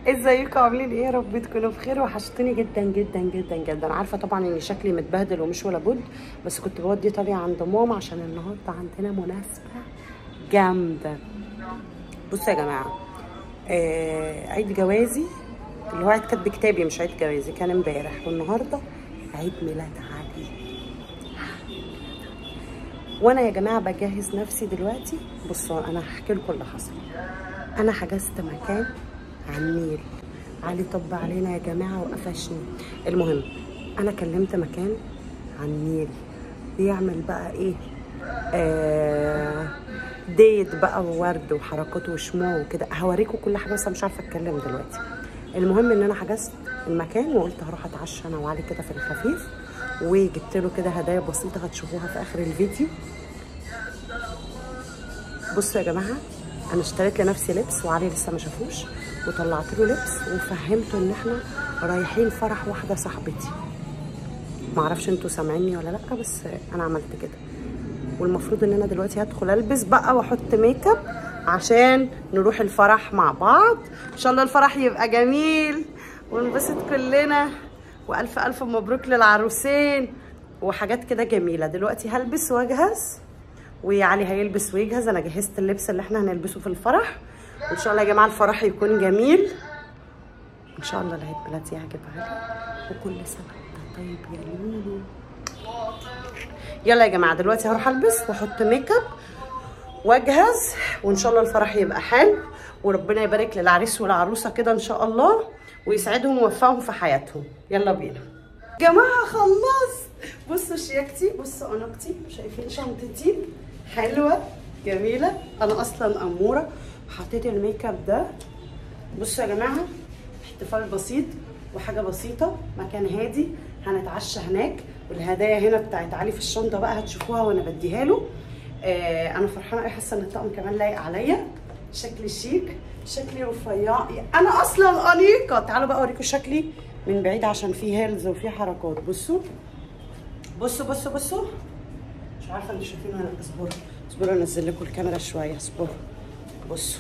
ازيكم عاملين ايه يا رب تكونوا بخير وحشتوني جدا جدا جدا جدا عارفه طبعا ان شكلي متبهدل ومش ولا بد بس كنت بودي طالعه عند ماما عشان النهارده عندنا مناسبه جامده بصوا يا جماعه آه عيد جوازي اللي هو عيد كاتب كتابي مش عيد جوازي كان امبارح والنهارده عيد ميلاد علي وانا يا جماعه بجهز نفسي دلوقتي بصوا انا هحكي لكم اللي حصل انا حجزت مكان على النيل علي طب علينا يا جماعه وقفشني المهم انا كلمت مكان على النيل بيعمل بقى ايه آه ديت بقى وورد وحركات وشموع وكده هوريكم كل حاجه بس أنا مش عارفه اتكلم دلوقتي المهم ان انا حجزت المكان وقلت هروح اتعشى انا وعلي كده في الخفيف وجبت له كده هدايا بسيطه هتشوفوها في اخر الفيديو بصوا يا جماعه انا اشتريت لنفسي لبس وعلي لسه ما شافوش وطلعت له لبس وفهمته ان احنا رايحين فرح واحده صاحبتي معرفش انتوا سامعيني ولا لا بس انا عملت كده والمفروض ان انا دلوقتي هدخل البس بقى واحط ميك اب عشان نروح الفرح مع بعض ان شاء الله الفرح يبقى جميل ونبسط كلنا والف الف مبروك للعروسين وحاجات كده جميله دلوقتي هلبس واجهز وعلي هيلبس ويجهز انا جهزت اللبس اللي احنا هنلبسه في الفرح وان شاء الله يا جماعه الفرح يكون جميل ان شاء الله العيد ميلاد يعجب علي وكل سنه وانت طيب يا لولو يلا يا جماعه دلوقتي هروح البس واحط ميك اب واجهز وان شاء الله الفرح يبقى حلو وربنا يبارك للعريس والعروسه كده ان شاء الله ويسعدهم ويوفقهم في حياتهم يلا بينا جماعه خلصت بصوا شياكتي بصوا اناقتي شايفين شنطتي حلوه جميله انا اصلا اموره حطيت الميك اب ده بصوا يا جماعه احتفال بسيط وحاجه بسيطه مكان هادي هنتعشى هناك والهدايا هنا بتاعت علي في الشنطه بقى هتشوفوها وانا بديها له آه انا فرحانه قوي حاسه ان الطقم كمان لايق عليا شكلي شيك شكلي رفيع انا اصلا انيقه تعالوا بقى اوريكم شكلي من بعيد عشان فيه هيلز وفيه حركات بصوا بصوا بصوا بصوا مش عارفه انتوا شايفين ولا لا اصبروا اصبروا انزل لكم الكاميرا شويه اصبروا بصوا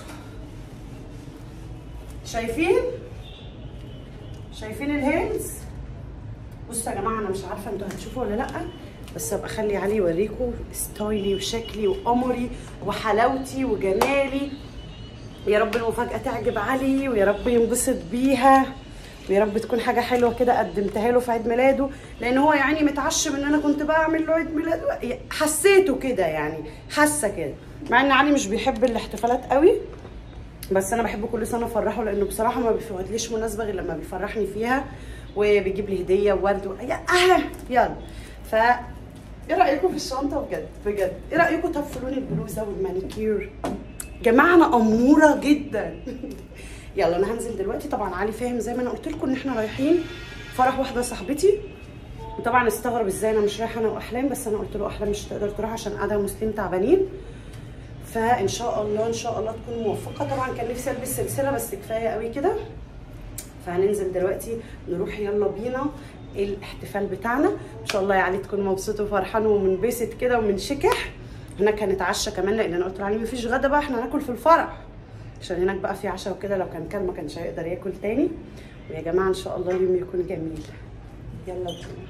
شايفين شايفين الهيلز بصوا يا جماعه انا مش عارفه انتوا هتشوفوا ولا لا بس ابقى اخلي علي يوريكم ستايلي وشكلي وقمري وحلاوتي وجمالي يا رب المفاجاه تعجب علي ويا رب ينبسط بيها ويا رب تكون حاجه حلوه كده قدمتها له في عيد ميلاده لان هو يعني متعشم ان انا كنت بعمل له عيد ميلاد حسيته كده يعني حاسه كده مع ان علي مش بيحب الاحتفالات قوي بس انا بحب كل سنه افرحه لانه بصراحه ما بيفوتليش مناسبه غير لما بيفرحني فيها وبيجيب لي هديه وورد و... اه يلا ف ايه رايكم في الشنطه بجد بجد ايه رايكم طب في لون البلوزه والمانيكير جماعه انا اموره جدا يلا انا هنزل دلوقتي طبعا علي فاهم زي ما انا قلت لكم ان احنا رايحين فرح واحده صاحبتي وطبعا استغرب ازاي انا مش رايحه انا واحلام بس انا قلت له احلام مش هتقدر تروح عشان ادهم ومسلم تعبانين فان شاء الله ان شاء الله تكون موفقه طبعا كان نفسي البس سلسله بس كفايه قوي كده فهننزل دلوقتي نروح يلا بينا الاحتفال بتاعنا ان شاء الله يا علي تكون مبسوط وفرحان ومنبسط كده ومنشكح هناك هنتعشى كمان لان انا قلت له علي مفيش غدا بقى احنا هناكل في الفرح عشان هناك بقى في عشاء وكده لو كان كان ما كانش هيقدر ياكل تاني ويا جماعه ان شاء الله اليوم يكون جميل يلا بينا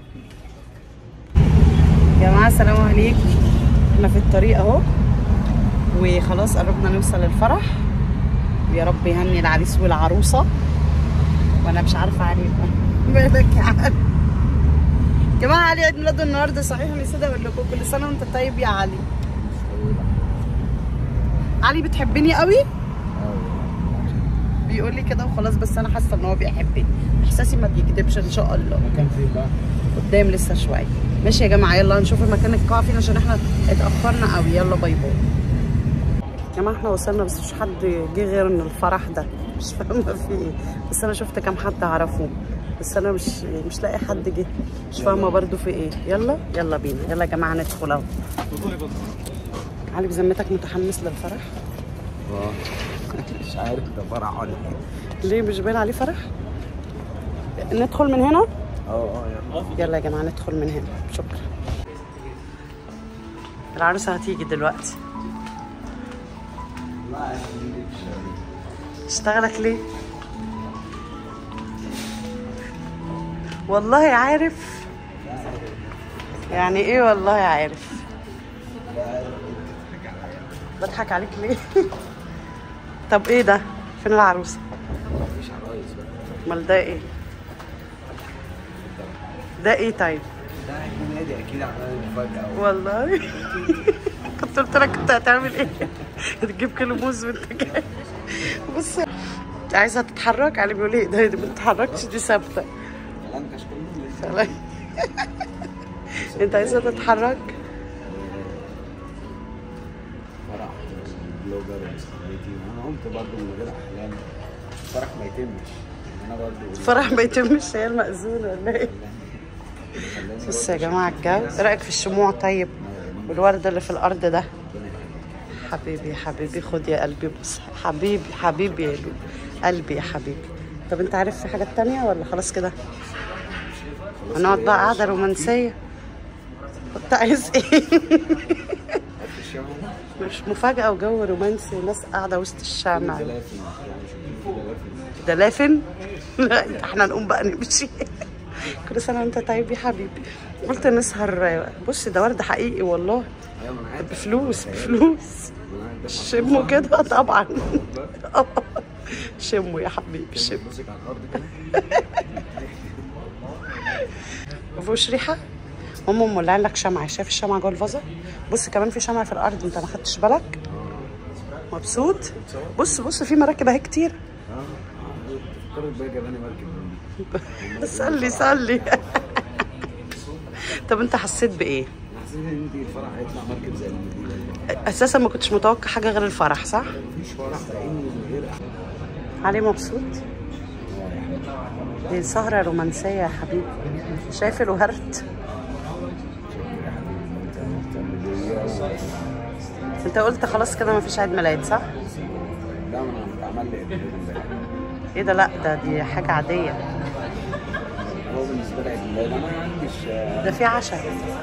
يا جماعه السلام عليكم احنا في الطريق اهو وخلاص قربنا نوصل الفرح ويا رب يهني العريس والعروسه وانا مش عارفه علي مالك يا علي جماعه علي عيد ميلاده النهارده صحيح نسيت اقول لكم كل سنه وانت طيب يا علي علي بتحبني قوي بيقول لي كده وخلاص بس انا حاسه ان هو بيحبني احساسي ما بيكدبش ان شاء الله كان فين بقى؟ قدام لسه شويه ماشي يا جماعه يلا نشوف المكان القاعه فين عشان احنا اتاخرنا قوي يلا باي باي يا جماعه احنا وصلنا بس مش حد جه غير ان الفرح ده مش فاهمه في ايه بس انا شفت كام حد اعرفه بس انا مش مش لاقي حد جه مش فاهمه برضو في ايه يلا يلا بينا يلا يا جماعه ندخل اهو علي بذمتك متحمس للفرح اه مش عارف ده فرح ولا ايه ليه مش باين عليه فرح ندخل من هنا اه اه يلا يلا يا جماعه ندخل من هنا شكرا العروسه هتيجي دلوقتي اشتغلك ليه والله عارف يعني ايه والله عارف بضحك عليك ليه طب ايه ده فين العروسه مفيش عرايس بقى امال ده ايه ده ايه طيب ده هيكون نادي اكيد عمال مفاجأة والله كنت قلت لك كنت هتعمل ايه تجيب كيلو موز وانت جاي بص عايزه تتحرك علي بيقول ايه ده دي ما بتتحركش دي ثابته الانكش كله لسه سلام. انت عايزه تتحرك فرح بلوجر وصاحبتي وانا قلت برضه من غير احلام الفرح ما يتمش يعني انا برضه الفرح ما يتمش هي المأذونة ولا ايه بص يا جماعة الجو ايه رأيك في الشموع طيب والورد اللي في الأرض ده حبيبي يا حبيبي خد يا قلبي بص حبيبي حبيبي يا قلبي قلبي يا حبيبي طب انت عارف في حاجات تانية ولا خلاص كده هنقعد بقى قعدة رومانسية كنت عايز ايه الشمع مش مفاجأة وجو رومانسي وناس قاعدة وسط الشمع دلافن يعني شوفي دلافن دلافن لا احنا نقوم بقى نمشي كل سنه وانت طيب يا حبيبي قلت نسهر بص ده ورد حقيقي والله ايوه ما انا عارف بفلوس بفلوس أنا عارف. شموا كده طبعا شموا يا حبيبي شموا بصك على الارض كده مفيهوش ريحه هم مولعين لك شمعة شايف الشمعة جوه الفازة بص كمان في شمعة في الأرض أنت ما خدتش بالك مبسوط بص بص في مراكب أهي كتير اه فكرت بقى جاباني مركب سلي سلي طب أنت حسيت بإيه؟ انا حسيت ان انت الفرح هيطلع مركب زي المدينه اساسا ما كنتش متوقع حاجه غير الفرح صح مفيش فرح لاني من غير أحلام. علي مبسوط دي سهره رومانسيه يا حبيبي شايف الورد انت قلت خلاص كده ما فيش عيد ميلاد صح لا ما انا اتعمل لي قبل كده امبارح. ايه ده لا ده دي حاجه عاديه هو بالنسبه لي عيد ميلاد انا ما عنديش آه، ده في عشاء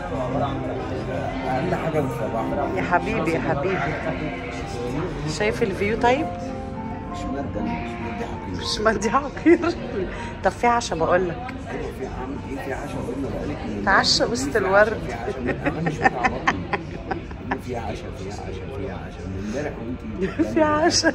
اقل حاجه الفرح يا حبيبي يا حبيبي شايف الفيو طيب مش ماده مش مادي حقيقي مش مدي عقير طب في عشاء بقول لك ايوه في عم ايه في عشاء قلنا بقالك من تعشى وسط الورد في عشاء انا مش بتاع بطني قلنا في عشاء في عشاء في عشاء من امبارح وانت في عشاء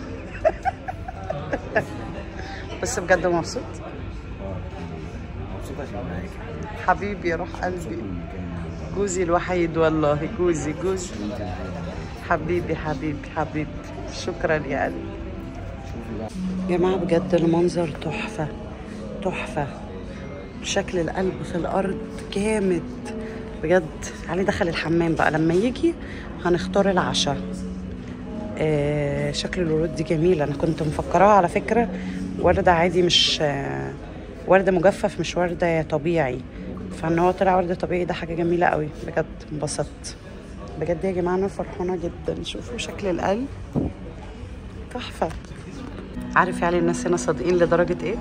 بس بجد مبسوط مبسوط عشان معاك حبيبي يا روح قلبي جوزي الوحيد والله جوزي جوزي حبيبي حبيبي حبيبي شكرا يا قلبي جماعة بجد المنظر تحفة تحفة شكل القلب في الأرض جامد بجد علي دخل الحمام بقى لما يجي هنختار العشاء آه شكل الورود دي جميلة أنا كنت مفكراها على فكرة وردة عادي مش آه وردة مجفف مش وردة طبيعي فان هو طلع وردة طبيعي ده حاجة جميلة قوي بجد انبسطت بجد يا جماعة أنا فرحانة جدا شوفوا شكل القلب تحفة عارف يعني الناس هنا صادقين لدرجة ايه؟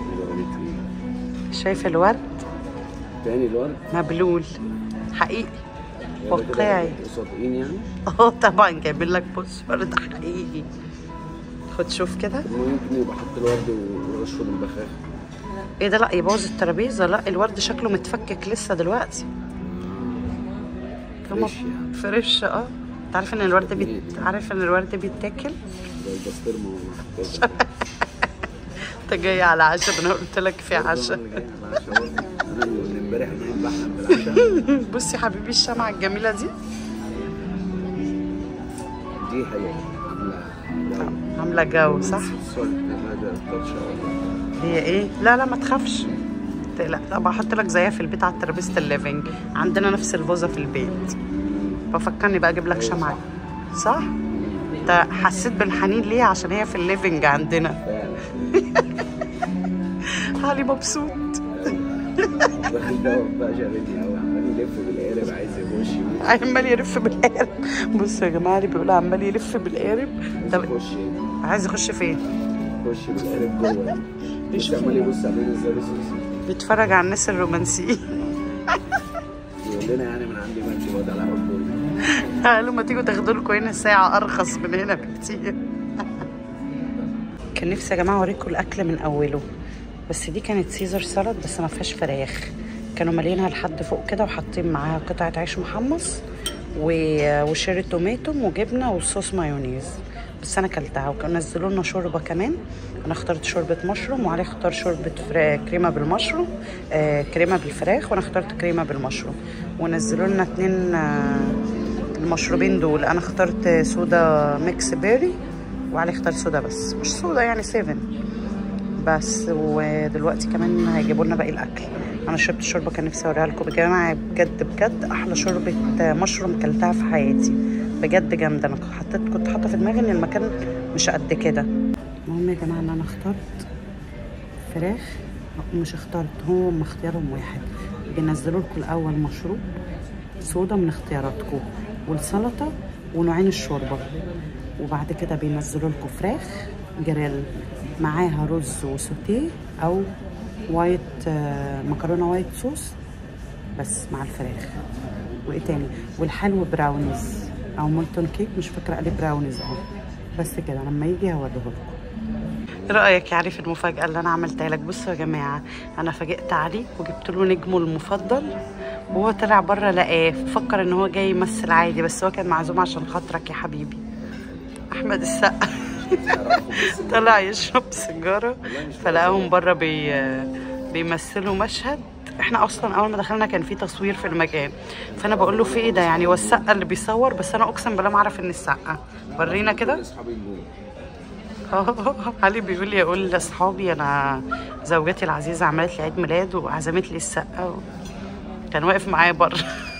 شايف الورد تاني الورد مبلول حقيقي واقعي صادقين يعني اه طبعا جايبين لك بص ورد حقيقي خد شوف كده ممكن يبقى حط الورد ورشه بالبخاخ ايه ده لا يبوظ الترابيزه لا الورد شكله متفكك لسه دلوقتي كما فريش يعني. فريش اه انت عارف ان الورد بيت... عارف ان الورد بيتاكل زي البسطرمه والمحطات. انت جاي على عشاء انا قلت لك في عشاء أنا جاي على عشاء برضه. انا من امبارح نايم بحلم بالعشاء بص يا حبيبي الشمعة الجميلة دي دي حلوه عامله عاملة جو صح؟ الصوت هذا التاتش هي ايه؟ لا لا ما تخافش لا لا بحط لك زيها في البيت على ترابيزة الليفينج عندنا نفس الفازة في البيت بفكرني بقى اجيب لك شمعة صح؟ انت حسيت بالحنين ليه عشان هي في الليفينج عندنا علي مبسوط الراجل ده بقى شاغلني قوي عمال يلف بالقارب عايز يخش عمال يلف بالقارب بصوا يا جماعة اللي بيقول عمال يلف بالقارب طب طب يخش عايز يخش فين؟ يخش بالقارب جوه بس يشوف عمال يبص علينا ازاي بس بيتفرج على الناس الرومانسيين يقول لنا يعني من عندي ماشي واد على حبه قالوا ما تيجوا تاخدوا لكم هنا ساعة أرخص من هنا بكتير كان نفسي يا جماعة أوريكم الأكل من أوله بس دي كانت سيزر سالاد بس ما فيهاش فراخ كانوا مالينها لحد فوق كده وحاطين معاها قطعه عيش محمص و- وشيري توماتوم وجبنه وصوص مايونيز بس انا اكلتها وكانوا نزلوا لنا شوربه كمان انا اخترت شوربه مشروم وعلي اختار شوربه فرا... كريمه بالمشروم آه كريمه بالفراخ وانا اخترت كريمه بالمشروم ونزلوا لنا اتنين آه المشروبين دول انا اخترت صودا ميكس بيري وعلي اختار صودا بس مش صودا يعني سيفن بس ودلوقتي كمان هيجيبوا لنا باقي الاكل انا شربت شوربه كان نفسي اوريها لكم يا جماعه بجد بجد احلى شوربه مشروم كلتها في حياتي بجد جامده انا كنت حطيت كنت حاطه في دماغي ان المكان مش قد كده المهم يا جماعه ان انا اخترت فراخ مش اخترت هو هم اختيارهم واحد بينزلوا لكم الاول مشروب صودا من اختياراتكم والسلطه ونوعين الشوربه وبعد كده بينزلوا لكم فراخ جريل معاها رز وسوتيه او وايت آه، مكرونه وايت صوص بس مع الفراخ وايه تاني والحلو براونيز او مولتون كيك مش فاكره عليه براونيز اهو بس كده لما يجي هوريه لكم ايه رايك يا علي في المفاجاه اللي انا عملتها لك بصوا يا جماعه انا فاجئت علي وجبت له نجمه المفضل وهو طلع بره لقاه فكر ان هو جاي يمثل عادي بس هو كان معزوم عشان خاطرك يا حبيبي احمد السقا طلع يشرب سيجاره فلقاهم بره بي بيمثلوا مشهد احنا اصلا اول ما دخلنا كان في تصوير في المكان فانا بقول له في ايه ده يعني هو السقا اللي بيصور بس انا اقسم بالله ما اعرف ان السقا ورينا كده اصحابي الجون علي بيقول لي اقول لاصحابي انا زوجتي العزيزه عملت لي عيد ميلاد وعزمت لي السقا و... كان واقف معايا بره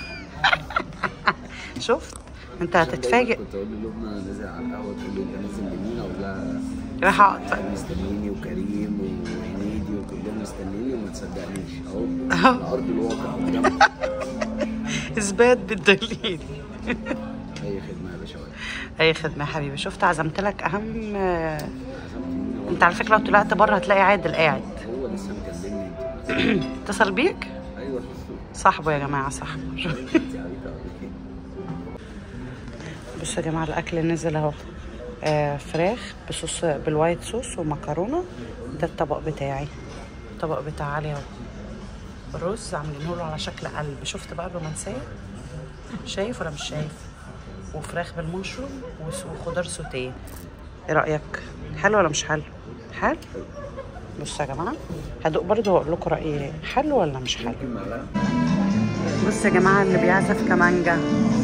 شفت انت هتتفاجئ كنت اقول للبنى نازل على القهوه تقول لي انت نازل منين اقول لها راح اقطع صاحبي مستنيني وكريم وهنيدي وكلهم مستنيني وما تصدقنيش اهو على ارض الواقع قدامك. اثبات بالدليل اي خدمه يا باشا واقف. اي خدمه يا حبيبي شفت عزمت لك اهم آه، عزمتني انت على فكره لو طلعت بره هتلاقي عادل قاعد هو لسه مكلمني اتصل بيك ايوه صاحبه يا جماعه صاحبه انت عبيطه أوي. بصوا يا جماعه الاكل نزل اهو آه فراخ بصوص بالوايت صوص ومكرونه ده الطبق بتاعي الطبق بتاع علي اهو رز عاملينه له على شكل قلب شفت بقى الرومانسيه شايف ولا مش شايف وفراخ بالمشروم وس- وخضار سوتيه ايه رايك حلو ولا مش حلو حلو بصوا يا جماعه هدوق برضه واقول لكم رايي إيه. حلو ولا مش حلو ممكن معلقه بص يا جماعة اللي بيعزف كمانجا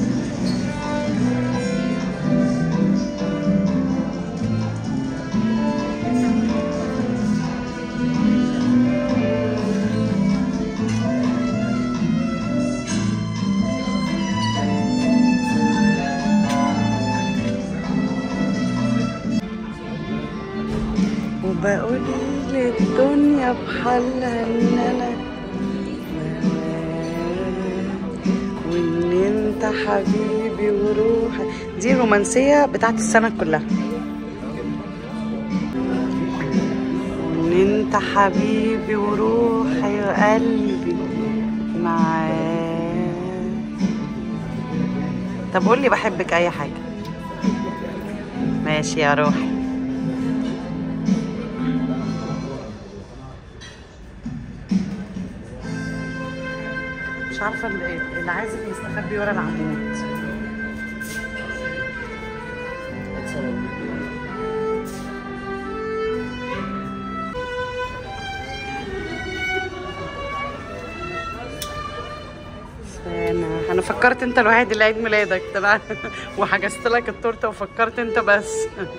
وبقول للدنيا بحالها ان انا وان انت حبيبي وروحي دي رومانسية بتاعت السنة كلها وان انت حبيبي وروحي وقلبي معاك طب قول لي بحبك اي حاجة ماشي يا روحي مش عارفة ال- العازف يستخبي ورا العمود انا انا فكرت انت الوحيد اللي عيد ميلادك طلع وحجزت لك التورته وفكرت انت بس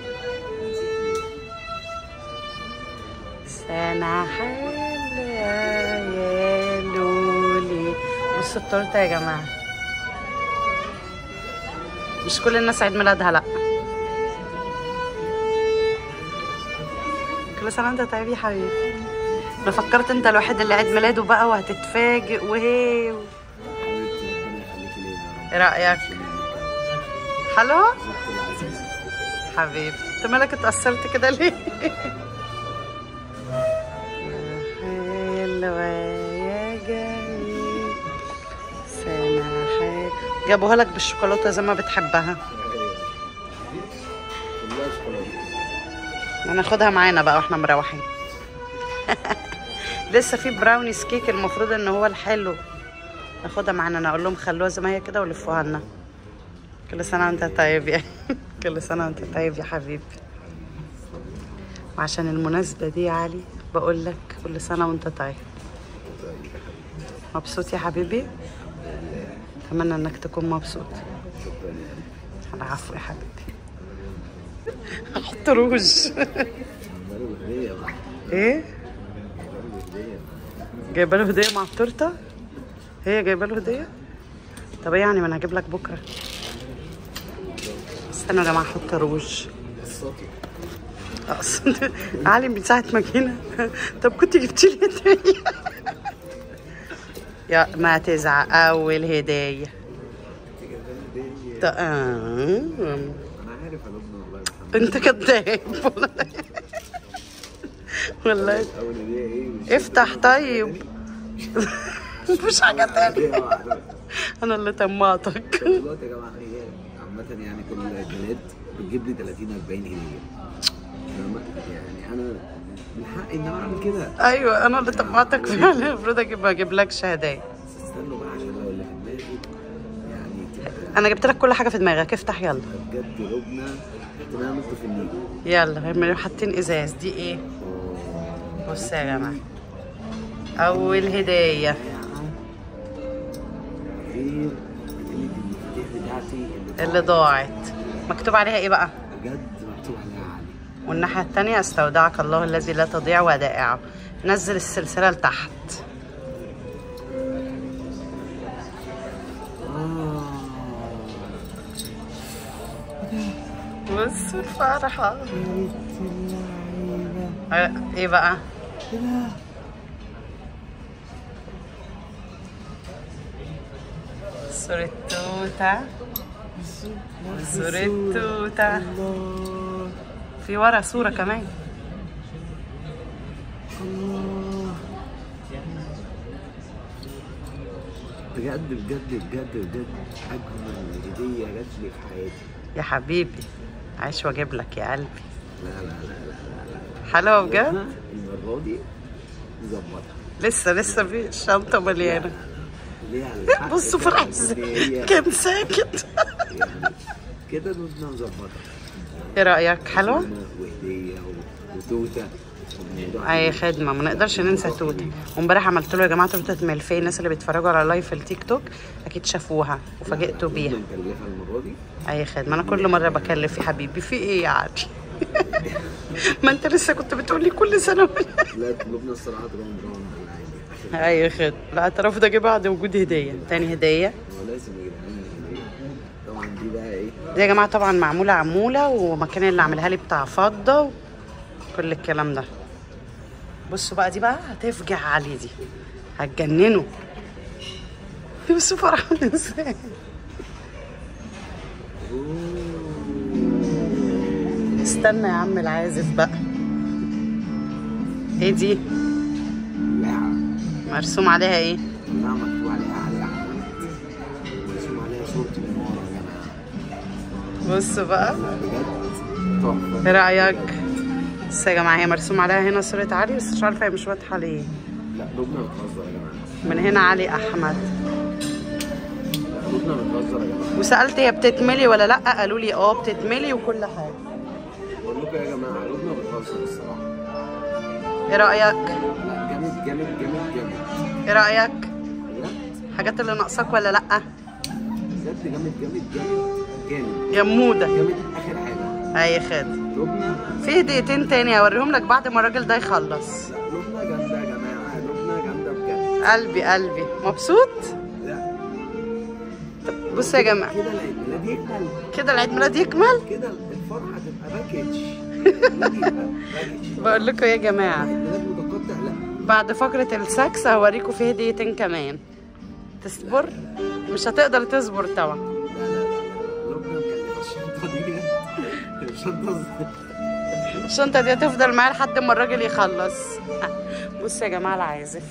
سنة حلوة يا لولي بصوا التورته يا جماعه مش كل الناس عيد ميلادها لا كل سنه وانت طيب يا حبيبي انا فكرت انت الوحيد اللي عيد ميلاده بقى وهتتفاجئ وهي حبيبتي ربنا يخليكي ليا يا رب ايه رايك حلو زوجتي العزيزه حبيبي انت مالك اتأثرت كده ليه؟ حلوة يا جميل سنة حلوة جابوها لك بالشوكولاتة زي ما بتحبها كلها شوكولاته هناخدها معانا بقى واحنا مروحين لسه في براونيز كيك المفروض ان هو الحلو ناخدها معانا انا اقول لهم خلوها زي ما هي كده ولفوها لنا كل سنه وانت طيب يا كل سنه وانت طيب يا حبيبي وعشان المناسبه دي يا علي بقول لك كل سنه وانت طيب مبسوط يا حبيبي اتمنى انك تكون مبسوط العفو يا حبيبي احط روج عملوا هديه بقى ايه عملوا هديه جايبه له هديه مع التورته هي جايبه له هديه طب ايه يعني ما انا هجيب لك بكره استنوا يا جماعه احط روج قصتي اقصد علي من ساعه ما جينا طب كنت جبت لي هديه يا ما تزعق اول هديه ط- آه. انا عارف يا لبنى والله يا محمد انت كذاب والله والله اول هديه ايه مش افتح طيب مش حاجه تانية هديه واحده انا اللي طماطك دلوقتي يا جماعه هي عامه يعني كل بلاد بتجيب لي 30 40 هديه فاهمة؟ يعني انا من حقي ان انا اعمل كده ايوه انا اللي طماطك فعلا المفروض اجيب ما اجيب لكش هدايا بس استنوا بقى عشان لو اللي في دماغي يعني تبقى انا جبت لك كل حاجه في دماغك افتح يلا بجد لبنى تبقى نط في النيل يلا هم حاطين ازاز دي ايه بص يا جماعه اول هديه غير ادله المفاتيح بتاعتي اللي اللي ضاعت مكتوب عليها ايه بقى بجد مكتوب عليها علي والناحيه التانية استودعك الله الذي لا تضيع ودائعه نزل السلسله لتحت آه. بص الفرحه يا بنت اللعيبة. آه، ايه بقى إيه ده؟ صورة توتة صورة توتة الله في ورا صورة كمان الله بجد بجد بجد بجد اجمل هديه جات لي في حياتي يا حبيبي عايش واجيب لك يا قلبي لا لا لا لا لا لا حلوة بجد إحنا المره دي نظبطها لسه لسه في الشنطة مليانة ليه على الحق بصوا كده فرح إن ازاي هي كان ساكت يعني كده بدنا نظبطها ايه رأيك حلوة؟ وهديه و- وتوته والموضوع اي خدمة ما نقدرش ننسى توتة وامبارح عملت له يا جماعة توتة ملفيه الناس اللي بيتفرجوا على لايف التيك توك اكيد شافوها وفاجئتوا بيها مكلفه المره دي اي خدمة انا كل مرة بكلف يا حبيبي في ايه يا علي ما انت لسه كنت بتقولي كل سنة لا لبنى الصراحه رام رام عادي اي خدمة الاعتراف ده جه بعد وجود هدية تاني هدية هو لازم يا جدعان هديه طبعا دي بقى ايه دي يا جماعة طبعا معمولة عمولة ومكان اللي عاملها لي بتاع فضة وكل الكلام ده بصوا بقى دي بقى هتفجع علي دي هتجننوا بصوا فرحان ازاي استنى يا عم العازف بقى ايه دي لا مرسوم عليها ايه لا مكتوب عليها علي احمد مرسوم عليها صورتي من ورا يا جماعه بصوا بقى لا بجد تحفه ايه رايك بس يا جماعه هي مرسوم عليها هنا صوره علي بس مش عارفه هي مش واضحه ليه لا لبنى بتهزر يا جماعه من هنا علي احمد لا لبنى بتهزر يا جماعه وسالت هي بتتملي ولا لا قالوا لي اه بتتملي وكل حاجه بقول لكم يا جماعه لبنى بتهزر الصراحه ايه رايك لا جامد جامد جامد جامد ايه رايك بجد الحاجات اللي ناقصاك ولا لا بجد جامد جامد جامد جامد جموده جامد اخر حاجه اي خد لبنى في هديتين تاني هوريهم لك بعد ما الراجل ده يخلص لا لبنى جامده يا جماعه لبنى جامده بجد قلبي قلبي مبسوط لا طب بصوا يا جماعه كده العيد ميلاد يكمل كده العيد ميلاد يكمل كده الفرحه تبقى باكج يبقى باكج بقول لكم يا جماعه عيد ميلاد متقطع لا بعد فقرة السكس هوريكم في هديتين كمان تصبر مش هتقدر تصبر طبعا لا لا لا لا لبنى مكلفه الشنطه دي الشنطه الشنطة دي هتفضل معايا لحد ما الراجل يخلص بصوا يا جماعة العازف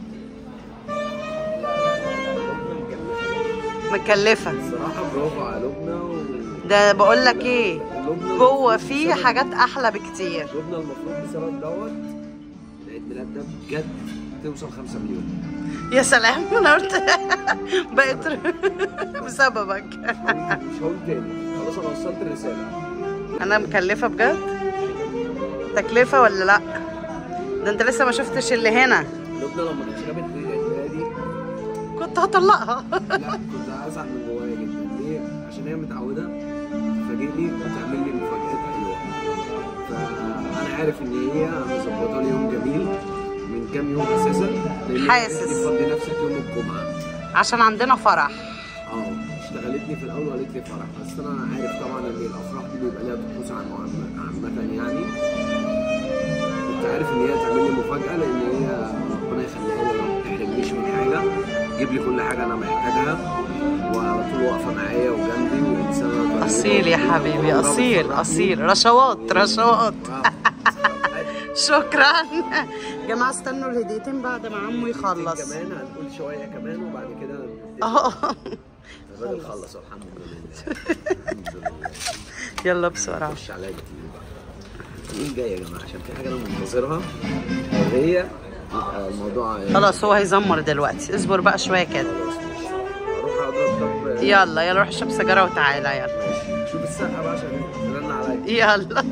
لبنى مكلفه مكلفة الصراحه برافو على لبنى و... ده بقول لك ايه لبنى جوه المفروض فيه بسبب- حاجات احلى بكتير لبنى المفروض بسبب دوت العيد ميلاد ده بجد توصل 5 مليون يا سلام انا قلت بقيت بسببك مش هقول تاني خلاص انا وصلت الرساله انا مكلفه بجد تكلفه ولا لا ده انت لسه ما شفتش اللي هنا لبنى لما كانت جابت لي العيدية دي كنت هطلقها لا كنت هزعل من جوايا جدا ليه؟ عشان هي متعوده تفاجئني وتعمل لي مفاجآت حلوه فانا عارف ان هي مظبطه لي يوم جميل من كام يوم اساسا لأن هي حاسس. قالت لي فضي نفسك يوم الجمعه عشان عندنا فرح اه اشتغلتني في الاول وقالت لي فرح بس انا عارف طبعا ان الافراح دي بيبقى ليها طقوس عام عامه يعني كنت عارف ان هي تعمل لي مفاجاه لان هي ربنا يخليها لي ما تحرمنيش من حاجه تجيب لي كل حاجه انا محتاجها وعلى طول واقفه معايا وجنبي وانسانه طيبة. اصيل يا حبيبي اصيل اصيل رشوات رشوات واو. شكرا جماعه استنوا الهديتين بعد ما عمو يخلص كمان هنقول شويه كمان وبعد كده اه الراجل خلص الحمد لله الحمد لله يلا بسرعه خش عليا كتير بقى مين جاي يا جماعه عشان في حاجه انا منتظرها لو هي يبقى الموضوع خلاص هو هيزمر دلوقتي اصبر بقى شويه كده خلاص ماشي اروح اضرب طب يلا يلا روح اشرب سيجاره وتعالى يلا ماشي. شوف السقه بقى عشان ترن عليا يلا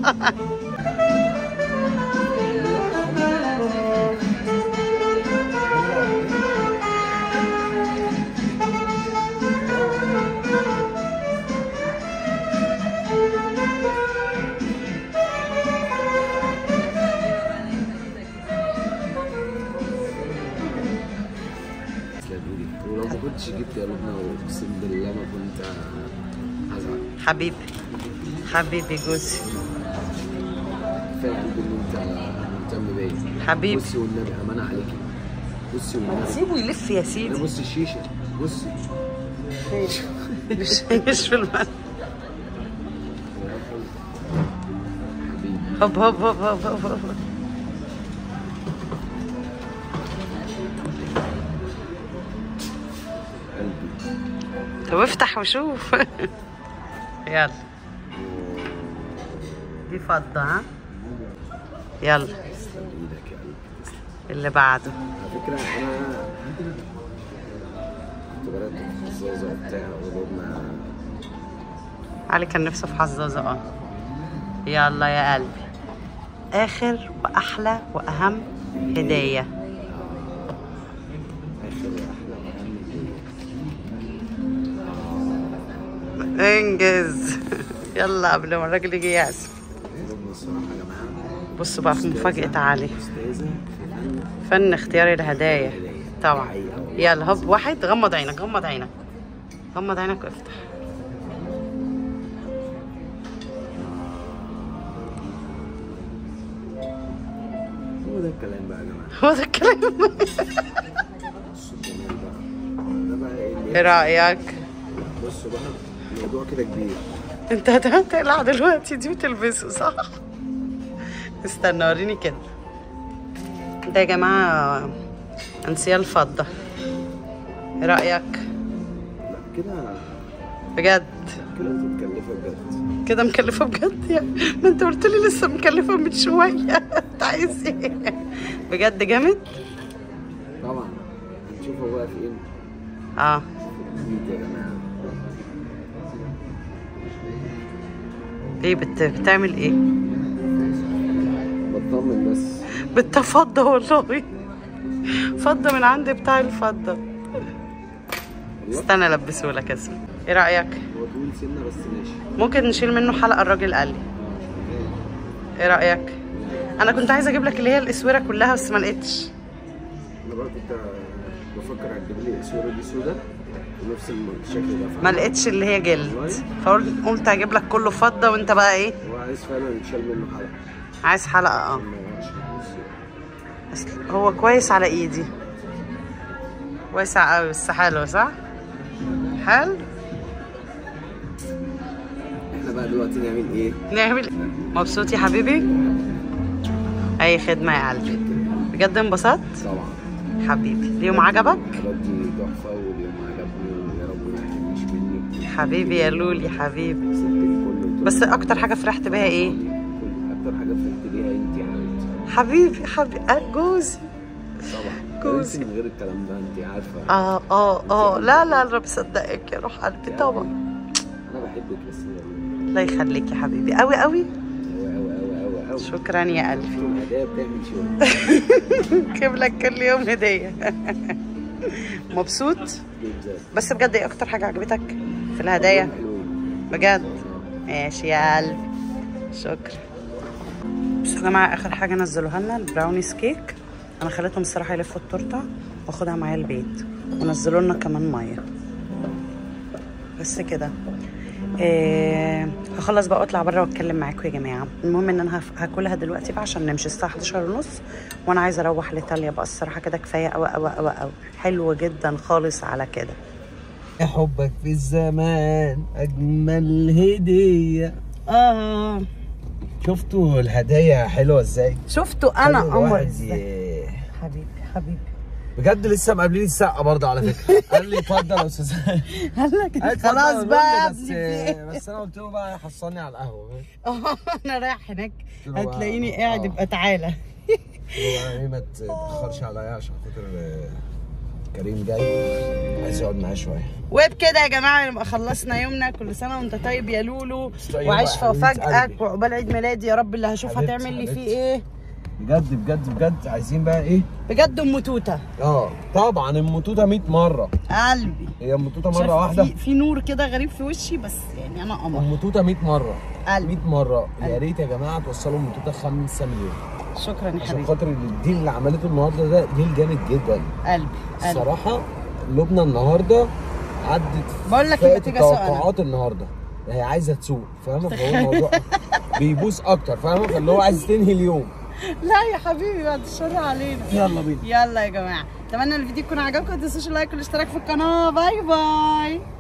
تسلم ايدك ولو ما كنتش جبت يا لبنى اقسم بالله ما كنت هزعل حبيبي حبيبي جوزي كفايه قلبي ان انت مهتم بيا حبيبي. بصي والنبي امانه عليكي بصي والنبي سيبه يلف يا انا سيدي بصي الشيشه بصي مش مش في المن حبيبي هوب هوب هوب هوب هوب هوب قلبي طب افتح وشوف يلا دي فضة ها يلا تسلم ايدك يا قلبي تسلم اللي بعده على فكرة أنا كنت بدأت في حظاظة وبتاع ولبنى علي كان نفسه في حظاظة اه يلا يا قلبي آخر وأحلى وأهم هدية آخر وأحلى وأهم هدية انجز يلا قبل ما الراجل يجي يعزف لبنى الصراحة يا جماعة بصوا بقى في مفاجأة علي أستاذة في فن فن اختيار الهدايا الهدايا. طبعا حقيقة والله. يلا هوب واحد غمض عينك غمض عينك غمض عينك وافتح هو ده الكلام بقى يا جماعة هو ده الكلام بصوا الجمال بقى ده بقى إيه اللي ايه رأيك؟ بصوا بقى الموضوع كده كبير انت هتقلع دلوقتي دي وتلبسه صح؟ استنى وريني كده ده يا جماعة انسيال الفضة ايه رأيك؟ لا كده بجد كده متكلفة بجد كده مكلفة بجد يا ما انت قلت لي لسه مكلفة من شوية انت عايز ايه؟ بجد جامد؟ طبعا هنشوفه بقى فين اه في يا جماعة ليه بت... بتعمل ايه؟ بطمن بس بالتفضى والله فضة من عند بتاع الفضة والله استنى البسه لك اسمه ايه رأيك؟ هو طويل سنة بس ماشي ممكن نشيل منه حلقة الراجل قال لي ايه رأيك؟ انا كنت عايزة اجيب لك اللي هي الاسورة كلها بس ما لقيتش انا بقى كنت بفكر اجيب لي الصوره دي سودا ونفس الشكل ده ما فاهم؟ لقيتش اللي هي جلد فقلت قلت هجيب لك كله فضة وانت بقى ايه؟ هو عايز فعلا يتشال منه حلقه عايز حلقة اه ما يقعش بص. أصل هو كويس على ايدي واسع قوي بس حلو صح؟ حلو احنا بقى دلوقتي نعمل ايه؟ نعمل مبسوط يا حبيبي اي خدمة يا قلبي بجد انبسطت طبعا حبيبي اليوم عجبك الحاجات دي تحفه واليوم عجبني ويا رب ما يحرمنيش منك حبيبي يا لولي حبيبي سبت الكل بس اكتر حاجة فرحت بيها ايه كل اكتر حاجه فرحت بيها انت يا حبيبتي حبيبي حبيبي آه، جوزي طبعا كوز من غير الكلام ده انت عارفه اه اه اه لا لا انا بصدقك يا روح قلبي طبعا انا بحبك بس الله يخليك يا حبيبي قوي قوي قوي قوي قوي قوي قوي شكرا يا قلبي الهدايا بتعمل شغل جيب لك كل يوم هديه مبسوط بالذات بس بجد ايه اكتر حاجه عجبتك في الهدايا حلوين بجد ماشي يا قلبي شكرا بصوا يا جماعه اخر حاجه نزلوها لنا البراونيز كيك انا خليتهم الصراحه يلفوا التورته واخدها معايا البيت ونزلوا لنا كمان ميه بس كده إيه هخلص بقى واطلع بره واتكلم معاكم يا جماعه المهم ان انا هف- هاكلها دلوقتي بقى عشان نمشي الساعه 11 ونص وانا عايزه اروح لايطاليا بقى الصراحه كده كفايه قوي قوي قوي قوي حلو جدا خالص على كده حبك في الزمان اجمل هديه اه شفتوا الهدايا حلوه ازاي شفتوا انا خلوا قمر الواحد ازاي ي- حبيبي حبيبي بجد لسه مقابلين السقه برضه على فكره قال لي اتفضل يا استاذ قال لك قال خلاص اتفضل بقى يا بس ابني في إيه؟ بس انا قلت له بقى حصلني على القهوه اه انا رايح هناك قلت له بقى- هتلاقيني قاعد آه. يبقى تعالى قلت له بقى ايه ما تتاخرش عليا عشان خاطر آه، كريم جاي عايز يقعد معايا شويه وبكده يا جماعه نبقى خلصنا يومنا كل سنه وانت طيب يا لولو طيب وعيش بقى في يا حبيبة مفاجئك قلبي. وعقبال عيد ميلادي يا رب اللي هشوف حبيبتي، هتعمل لي فيه حبيبتي. ايه بجد بجد بجد عايزين بقى ايه بجد ام توته اه طبعا الموتوته 100 مره قلبي هي الموتوته شايف مره واحده في, في نور كده غريب في وشي بس يعني انا قمر الموتوته 100 مره قلبي 100 مره يا قلبي. ريت يا جماعه توصلوا الموتوته 5 مليون شكرا يا عشان حبيبي خاطر الديل اللي عملته النهارده ده ديل جامد جدا قلبي قلبي الصراحه لبنى النهارده عدت بقول لك فئة يبقى تيجي اسوق انا التوقعات النهارده هي عايزه تسوق فاهمه فهو الموضوع بيبوس اكتر فاهمه فاللي هو عايز تنهي اليوم لا يا حبيبي بعد الشر علينا يلا بينا يلا يا جماعه اتمنى الفيديو يكون عجبكم ما تنسوش اللايك والاشتراك في القناه باي باي